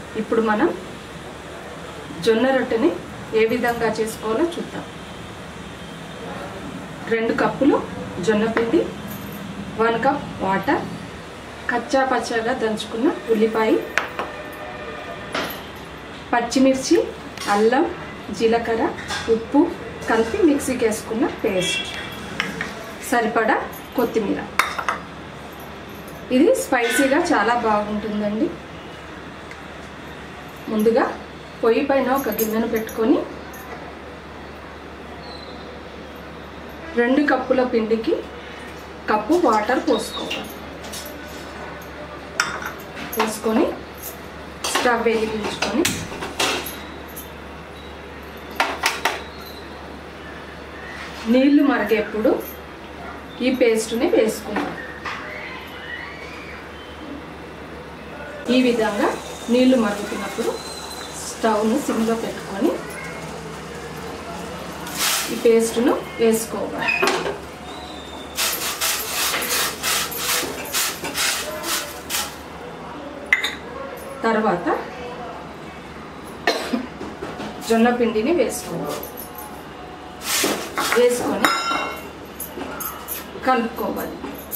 ఇప్పుడు మనం జొన్న రొట్టెని ఏ విధంగా చేసుకోవాలో చూద్దాం రెండు కప్పులు జొన్న పిండి వన్ కప్ వాటర్ కచ్చా పచ్చగా దంచుకున్న ఉల్లిపాయ పచ్చిమిర్చి అల్లం జీలకర్ర ఉప్పు కలిపి మిక్సీకి వేసుకున్న పేస్ట్ సరిపడా కొత్తిమీర ఇది స్పైసీగా చాలా బాగుంటుందండి ముందుగా పొయ్యి పైన ఒక గిన్నెను పెట్టుకొని రెండు కప్పుల పిండికి కప్పు వాటర్ పోసుకోవాలి పోసుకొని స్టవ్ వెలిగించుకొని నీళ్లు మరిగేప్పుడు ఈ పేస్ట్ని వేసుకుందాం ఈ విధంగా నీళ్లు మరుగుతున్నప్పుడు స్టవ్ను సిమ్లో పెట్టుకొని ఈ పేస్ట్ను వేసుకోవాలి తర్వాత జొన్న పిండిని వేసుకోవాలి వేసుకొని కలుపుకోవాలి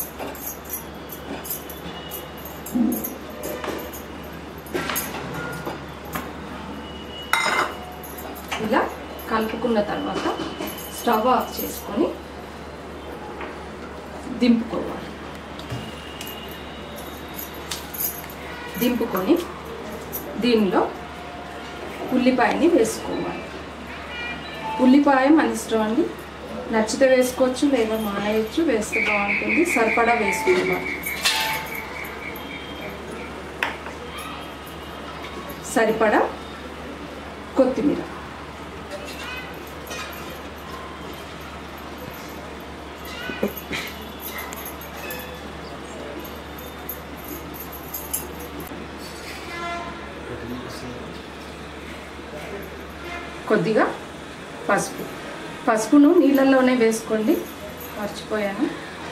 ఇలా కలుపుకున్న తర్వాత స్టవ్ ఆఫ్ చేసుకొని దింపుకోవాలి దింపుకొని దీనిలో ఉల్లిపాయని వేసుకోవాలి ఉల్లిపాయ మన ఇష్టం అండి నచ్చితే వేసుకోవచ్చు లేదా మానేయచ్చు వేస్తే బాగుంటుంది సరిపడా వేసుకోవాలి సరిపడా కొత్తిమీర కొద్దిగా పసుపు పసుపును నీళ్ళల్లోనే వేసుకోండి మర్చిపోయాను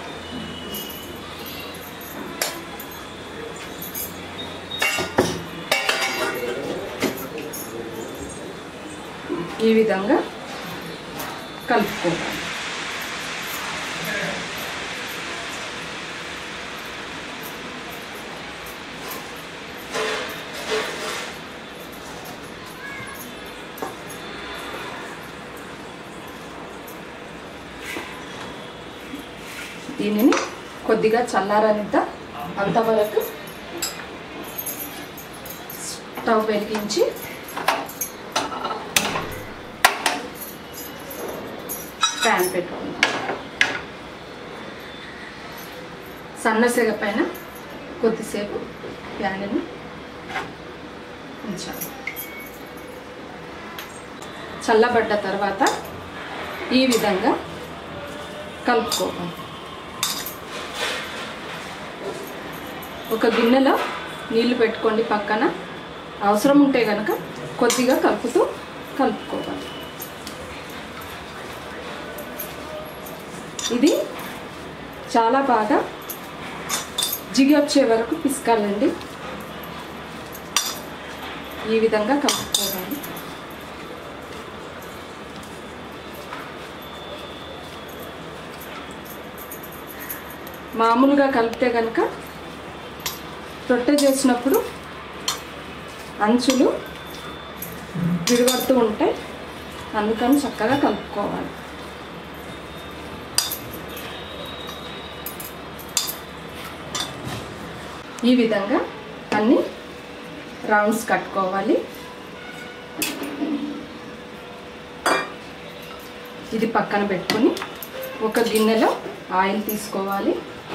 ఈ విధంగా కలుపుకోవాలి దీనిని కొద్దిగా చల్లారనిద్దాం అంతవరకు స్టవ్ వెలిగించి ప్యాన్ పెట్టుకుందాం సన్నసెగ పైన కొద్దిసేపు ప్యాన్ని ఉంచాలి చల్లబడ్డ తర్వాత ఈ విధంగా కలుపుకోవాలి ఒక గిన్నెలో నీళ్లు పెట్టుకోండి పక్కన అవసరం ఉంటే కనుక కొద్దిగా కలుపుతూ కలుపుకోవాలి ఇది చాలా బాగా జిగి వచ్చే వరకు పిసకాలండి ఈ విధంగా కలుపుకోవాలి మామూలుగా కలిపితే కనుక రొట్టె చేసినప్పుడు అంచులు విడిపడుతూ ఉంటాయి అందుకని చక్కగా కలుపుకోవాలి ఈ విధంగా అన్ని రౌండ్స్ కట్టుకోవాలి ఇది పక్కన పెట్టుకొని ఒక గిన్నెలో ఆయిల్ తీసుకోవాలి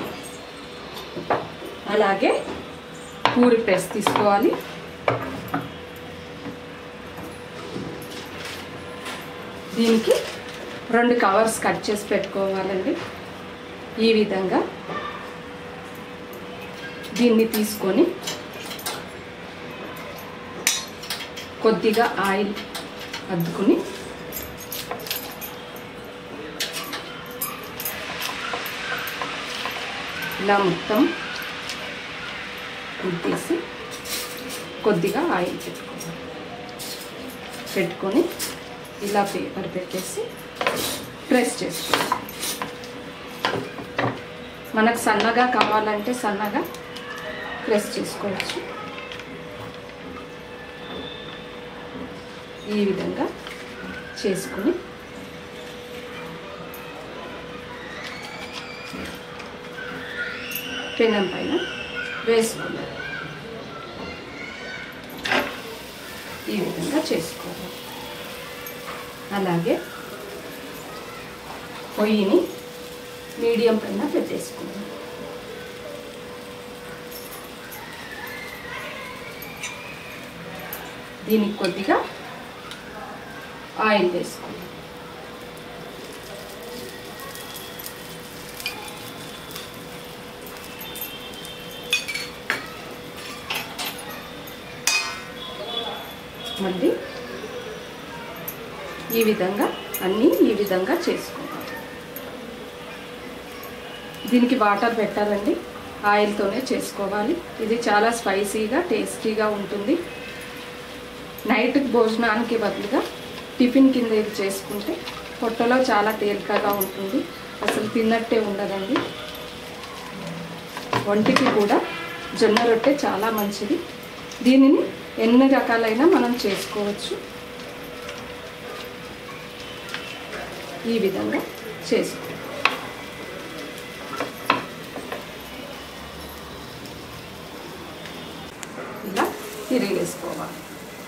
అలాగే పూరి ప్రెస్ తీసుకోవాలి దీనికి రెండు కవర్స్ కట్ చేసి పెట్టుకోవాలండి ఈ విధంగా దీన్ని తీసుకొని కొద్దిగా ఆయిల్ అద్దుకుని ఇలా మొత్తం ఉద్దేసి కొద్దిగా ఆయిల్ పెట్టుకోవాలి పెట్టుకొని ఇలా పేపర్ పెట్టేసి ప్రెస్ చేసుకోవాలి మనకు సన్నగా కావాలంటే సన్నగా ప్రెస్ చేసుకోవచ్చు ఈ విధంగా చేసుకుని పెనం పైన వేసుకున్నాం ఈ విధంగా చేసుకోవాలి అలాగే పొయ్యిని మీడియం పైన పెట్టేసుకున్నాం దీనికి కొద్దిగా ఆయిల్ వేసుకోవాలి మళ్ళీ ఈ విధంగా అన్నీ ఈ విధంగా చేసుకోవాలి దీనికి వాటర్ పెట్టాలండి ఆయిల్తోనే చేసుకోవాలి ఇది చాలా స్పైసీగా టేస్టీగా ఉంటుంది నైట్ భోజనానికి బదులుగా టిఫిన్ కింద ఇది చేసుకుంటే పొట్టలో చాలా తేలికగా ఉంటుంది అసలు తిన్నట్టే ఉండదండి ఒంటికి కూడా జొన్న రొట్టె చాలా మంచిది దీనిని ఎన్ని రకాలైన మనం చేసుకోవచ్చు ఈ విధంగా చేసుకో ఇలా తిరిగేసుకోవాలి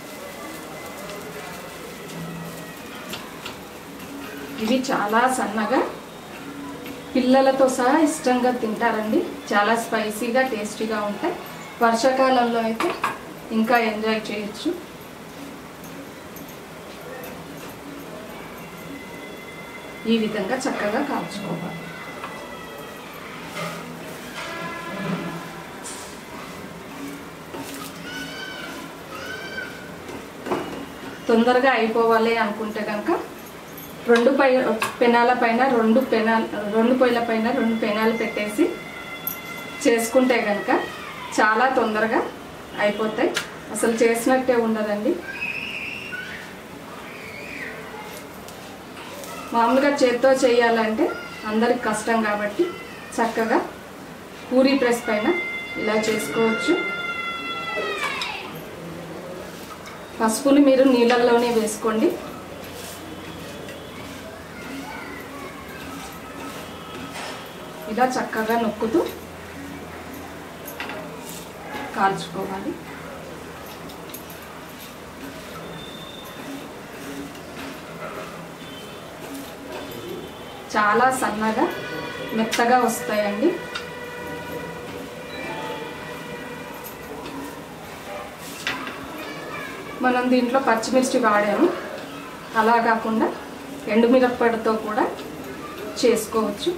ఇవి చాలా సన్నగా పిల్లలతో సహా ఇష్టంగా తింటారండి చాలా స్పైసీగా టేస్టీగా ఉంటాయి వర్షాకాలంలో అయితే ఇంకా ఎంజాయ్ చేయొచ్చు ఈ విధంగా చక్కగా కాల్చుకోవాలి తొందరగా అయిపోవాలి అనుకుంటే కనుక రెండు పై పెనాల పైన రెండు పెనాల్ రెండు పొయ్యిల పైన రెండు పెనాలు పెట్టేసి చేసుకుంటే కనుక చాలా తొందరగా అయిపోతాయి అసలు చేసినట్టే ఉండదండి మామూలుగా చేత్తో చేయాలంటే అందరికి కష్టం కాబట్టి చక్కగా పూరీ ప్రెస్ పైన ఇలా చేసుకోవచ్చు పసుపుని మీరు నీళ్ళల్లోనే వేసుకోండి ఇలా చక్కగా నొక్కుతూ కాల్చుకోవాలి చాలా సన్నగా మెత్తగా వస్తాయండి మనం దీంట్లో పచ్చిమిర్చి వాడాము అలా కాకుండా ఎండుమిరప్పటితో కూడా చేసుకోవచ్చు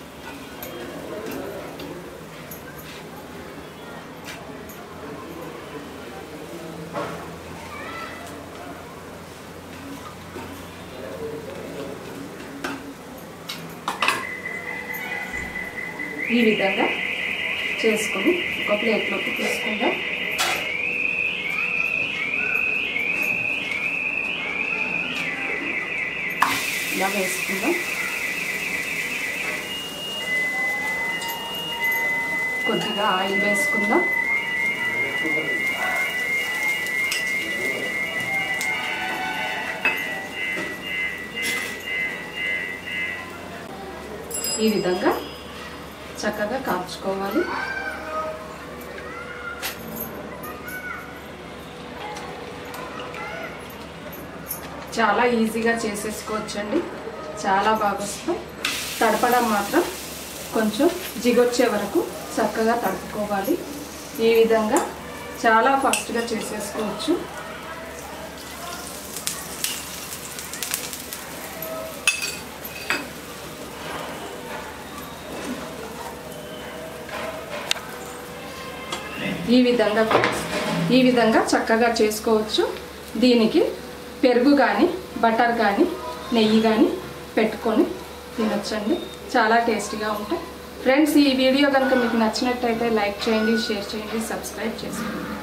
ఈ విధంగా చేసుకొని ఒక ప్లేట్లోకి తీసుకుందాం ఇలా వేసుకుందాం కొద్దిగా ఆయిల్ వేసుకుందాం ఈ విధంగా చక్కగా కాల్చుకోవాలి చాలా ఈజీగా చేసేసుకోవచ్చండి చాలా బాగా వస్తాయి తడపడం మాత్రం కొంచెం జిగొచ్చే వరకు చక్కగా తడుపుకోవాలి ఈ విధంగా చాలా ఫాస్ట్గా చేసేసుకోవచ్చు ఈ విధంగా ఈ విధంగా చక్కగా చేసుకోవచ్చు దీనికి పెరుగు కానీ బటర్ కానీ నెయ్యి కానీ పెట్టుకొని తినొచ్చండి చాలా టేస్టీగా ఉంటాయి ఫ్రెండ్స్ ఈ వీడియో కనుక మీకు నచ్చినట్టయితే లైక్ చేయండి షేర్ చేయండి సబ్స్క్రైబ్ చేసుకోండి